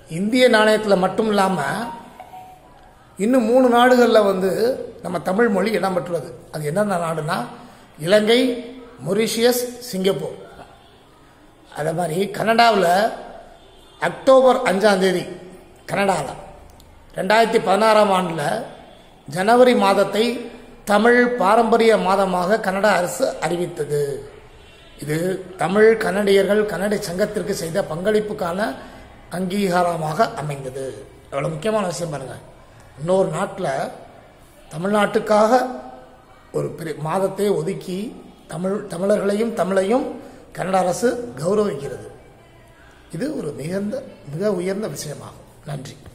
இந்திய நாணயத்தில் மட்டும் இல்லாமல் இன்னும் மூணு நாடுகளில் வந்து நம்ம தமிழ் மொழி இடம்பெற்றுள்ளது அது என்னென்ன நாடுனா இலங்கை மொரிஷியஸ் சிங்கப்பூர் அதே மாதிரி கனடாவில் அக்டோபர் அஞ்சாம் தேதி கனடாவில் ரெண்டாயிரத்தி பதினாறாம் ஆண்டில் ஜனவரி மாதத்தை தமிழ் பாரம்பரிய மாதமாக கனடா அரசு அறிவித்தது இது தமிழ் கனடியர்கள் கன்னட சங்கத்திற்கு செய்த பங்களிப்புக்கான அங்கீகாரமாக அமைந்தது எவ்வளோ முக்கியமான விஷயம் பாருங்கள் இன்னொரு நாட்டில் தமிழ்நாட்டுக்காக ஒரு பெரிய மாதத்தை ஒதுக்கி தமிழ் தமிழர்களையும் தமிழையும் கன்னட அரசு கௌரவிக்கிறது இது ஒரு மிகுந்த மிக உயர்ந்த விஷயமாகும் நன்றி